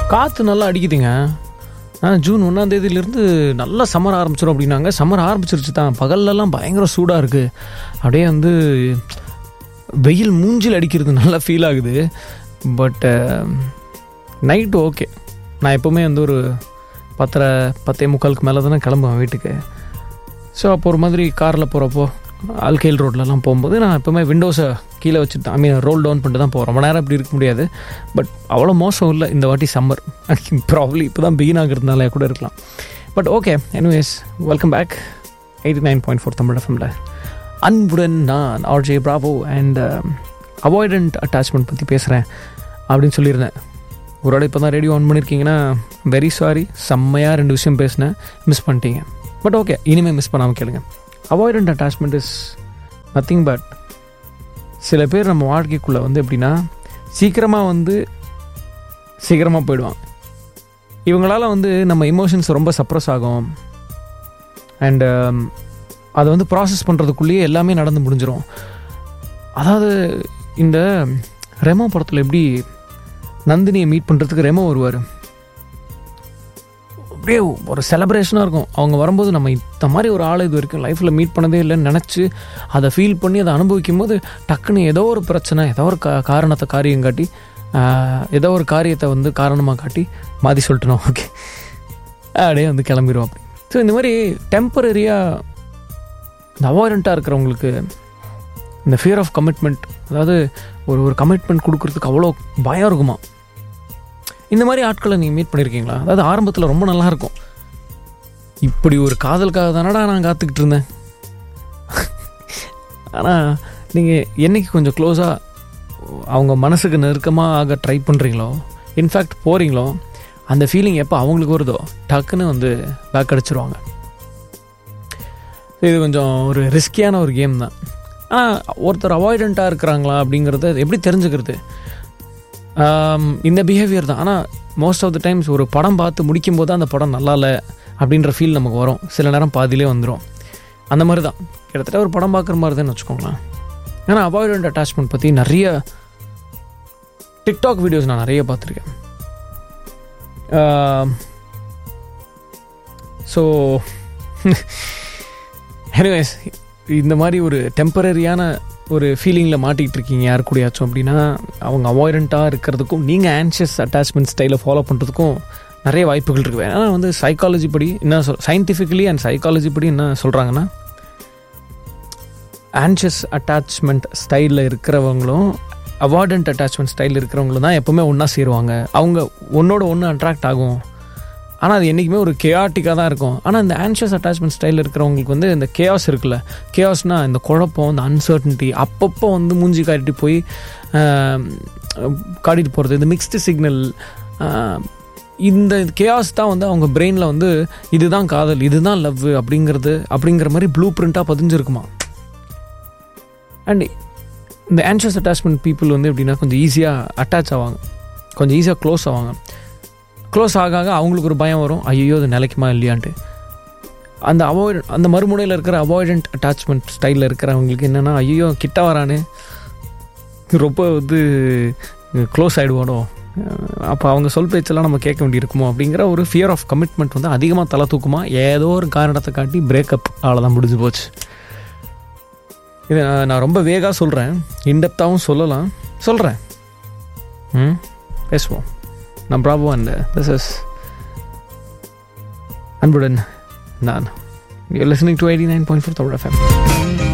காற்று நல்லா அடிக்குதுங்க ஆ ஜூன் ஒன்றாம் தேதியிலேருந்து நல்லா சம்மர் ஆரம்பிச்சிடும் அப்படின்னாங்க சம்மர் ஆரம்பிச்சிருச்சு தான் பகல்லலாம் பயங்கர சூடாக இருக்குது அப்படியே வந்து வெயில் மூஞ்சில் அடிக்கிறது நல்லா ஃபீல் ஆகுது பட் நைட்டு ஓகே நான் எப்போவுமே வந்து ஒரு பத்தரை பத்தே முக்காலுக்கு மேலே தானே கிளம்புவேன் வீட்டுக்கு ஸோ அப்போ ஒரு மாதிரி காரில் போகிறப்போ ஆல்கேல் ரோட்லலாம் போகும்போது நான் எப்போவுமே விண்டோஸை கீழே வச்சுட்டு ஐ மீன் ரோல் டவுன் பண்ணிட்டு தான் போகிறேன் ரொம்ப நேரம் இப்படி இருக்க முடியாது பட் அவ்வளோ மோசம் இல்லை இந்த வாட்டி சம்மர் ப்ராப்ளி இப்போ தான் பிகின் ஆகிறதுனால கூட இருக்கலாம் but okay anyways welcome back eighty nine point four Tamil எஃப்எம்ல அன்புடன் நான் RJ Bravo and avoidant attachment பற்றி பேசுகிறேன் அப்படின்னு சொல்லியிருந்தேன் ஒரு வாட்டி இப்போ தான் ரேடியோ ஆன் பண்ணியிருக்கீங்கன்னா வெரி சாரி செம்மையாக ரெண்டு விஷயம் பேசினேன் மிஸ் பண்ணிட்டீங்க பட் ஓகே இனிமேல் மிஸ் பண்ணாமல் கேளுங்க avoidant attachment is nothing but சில பேர் நம்ம வாழ்க்கைக்குள்ளே வந்து எப்படின்னா சீக்கிரமாக வந்து சீக்கிரமாக போயிடுவாங்க இவங்களால வந்து நம்ம எமோஷன்ஸ் ரொம்ப சப்ரஸ் ஆகும் அண்டு அதை வந்து ப்ராசஸ் பண்ணுறதுக்குள்ளேயே எல்லாமே நடந்து முடிஞ்சிடும் அதாவது இந்த ரெமோ படத்தில் எப்படி நந்தினியை மீட் பண்ணுறதுக்கு ரெமோ வருவார் அப்படியே ஒரு செலப்ரேஷனாக இருக்கும் அவங்க வரும்போது நம்ம இந்த மாதிரி ஒரு ஆள் இது வரைக்கும் லைஃப்பில் மீட் பண்ணதே இல்லைன்னு நினச்சி அதை ஃபீல் பண்ணி அதை அனுபவிக்கும் போது டக்குன்னு ஏதோ ஒரு பிரச்சனை ஏதோ ஒரு கா காரணத்தை காரியம் காட்டி ஆஹ், ஏதோ ஒரு காரியத்தை வந்து காரணமாக காட்டி மாற்றி சொல்லிட்டணும் ஓகே அப்படியே வந்து கிளம்பிடும் அப்படி ஸோ இந்த மாதிரி டெம்பரரியாக இந்த அவாய்டண்ட்டாக இருக்கிறவங்களுக்கு இந்த ஃபியர் ஆஃப் கமிட்மெண்ட் அதாவது ஒரு ஒரு கமிட்மெண்ட் கொடுக்கறதுக்கு அவ்வளோ பயம் இருக்குமா இந்த மாதிரி ஆட்களை நீங்கள் மீட் பண்ணியிருக்கீங்களா அதாவது ஆரம்பத்தில் ரொம்ப நல்லா இருக்கும் இப்படி ஒரு காதலுக்காக தானடா நான் காத்துக்கிட்டு இருந்தேன் ஆனால் நீங்கள் என்னைக்கு கொஞ்சம் க்ளோஸாக அவங்க மனசுக்கு நெருக்கமாக ஆக ட்ரை பண்ணுறீங்களோ இன்ஃபேக்ட் போகிறீங்களோ அந்த ஃபீலிங் எப்போ அவங்களுக்கு வருதோ டக்குன்னு வந்து பேக் அடிச்சிருவாங்க இது கொஞ்சம் ஒரு ரிஸ்கியான ஒரு கேம் தான் ஆனால் ஒருத்தர் அவாய்டண்ட்டாக இருக்கிறாங்களா அப்படிங்கிறத எப்படி தெரிஞ்சுக்கிறது ஆம், இந்த பிஹேவியர் தான் ஆனால் மோஸ்ட் ஆஃப் த டைம்ஸ் ஒரு படம் பார்த்து முடிக்கும் போது அந்த படம் நல்லா இல்லை அப்படின்ற ஃபீல் நமக்கு வரும் சில நேரம் பாதியிலே வந்துடும் அந்த மாதிரி தான் கிட்டத்தட்ட ஒரு படம் பார்க்குற மாதிரி தான் வச்சுக்கோங்களேன் ஏன்னா அவாய்டண்ட் அட்டாச்மெண்ட் பற்றி நிறைய டிக்டாக் வீடியோஸ் நான் நிறைய பார்த்துருக்கேன் ஸோ எனிவேஸ் இந்த மாதிரி ஒரு டெம்பரரியான ஒரு ஃபீலிங்கில் மாட்டிக்கிட்டு இருக்கீங்க யார் கூடயாச்சும் அப்படின்னா அவங்க அவாய்டண்ட்டாக இருக்கிறதுக்கும் நீங்கள் ஆன்ஷியஸ் அட்டாச்மெண்ட் ஸ்டைலை ஃபாலோ பண்ணுறதுக்கும் நிறைய வாய்ப்புகள் இருக்குது ஏன்னா வந்து சைக்காலஜி படி என்ன சொல் சயின்டிஃபிக்கலி அண்ட் சைக்காலஜி படி என்ன சொல்கிறாங்கன்னா ஆன்ஷியஸ் அட்டாச்மெண்ட் ஸ்டைலில் இருக்கிறவங்களும் அவாய்டண்ட் அட்டாச்மெண்ட் ஸ்டைல் இருக்கிறவங்களும் தான் எப்போவுமே ஒன்றா சேருவாங்க அவங்க ஒன்றோட ஒன்று அட்ராக்ட் ஆகும் ஆனால் அது என்றைக்குமே ஒரு கேஆட்டிக்காக தான் இருக்கும் ஆனால் இந்த ஆன்ஷியஸ் அட்டாச்மெண்ட் ஸ்டைல் இருக்கிறவங்களுக்கு வந்து இந்த கேஆஸ் இருக்குல்ல கேஆஸ்னால் இந்த குழப்பம் இந்த அன்சர்டன்ட்டி அப்பப்போ வந்து மூஞ்சி காட்டிட்டு போய் ஆம், காட்டிட்டு போகிறது இந்த மிக்ஸ்டு சிக்னல் இந்த கேஆஸ் தான் வந்து அவங்க பிரெயினில் வந்து இதுதான் காதல் இதுதான் லவ் அப்படிங்கிறது அப்படிங்கிற மாதிரி ப்ளூ பிரிண்ட்டாக பதிஞ்சிருக்குமா அண்ட் இந்த ஆன்ஷியஸ் அட்டாச்மெண்ட் பீப்புள் வந்து எப்படின்னா கொஞ்சம் ஈஸியாக அட்டாச் ஆவாங்க கொஞ்சம் ஈஸியாக க்ளோஸ் ஆவாங்க க்ளோஸ் ஆக ஆக அவங்களுக்கு ஒரு பயம் வரும் ஐயோ அது நிலைக்குமா இல்லையான்ட்டு அந்த அவாய்ட் அந்த மறுமுனையில் இருக்கிற அவாய்டண்ட் அட்டாச்மெண்ட் ஸ்டைலில் இருக்கிறவங்களுக்கு என்னென்னா ஐயோ கிட்ட வரானு ரொம்ப வந்து க்ளோஸ் ஆகிடுவானோ அப்போ அவங்க சொல் பேச்செல்லாம் நம்ம கேட்க வேண்டியிருக்குமோ அப்படிங்கிற ஒரு ஃபியர் ஆஃப் கமிட்மெண்ட் வந்து அதிகமாக தலை தூக்குமா ஏதோ ஒரு காரணத்தை காட்டி பிரேக்கப் அவ்வளோதான் முடிஞ்சு போச்சு இது நான் நான் ரொம்ப வேகாக சொல்கிறேன் இன்டெப்த்தாகவும் சொல்லலாம் சொல்கிறேன் ம் பேசுவோம் நான் ப்ராபோ அண்ட் திஸ் இஸ் அன்புடன் நான் you listening to eighty nine point four Tamil FM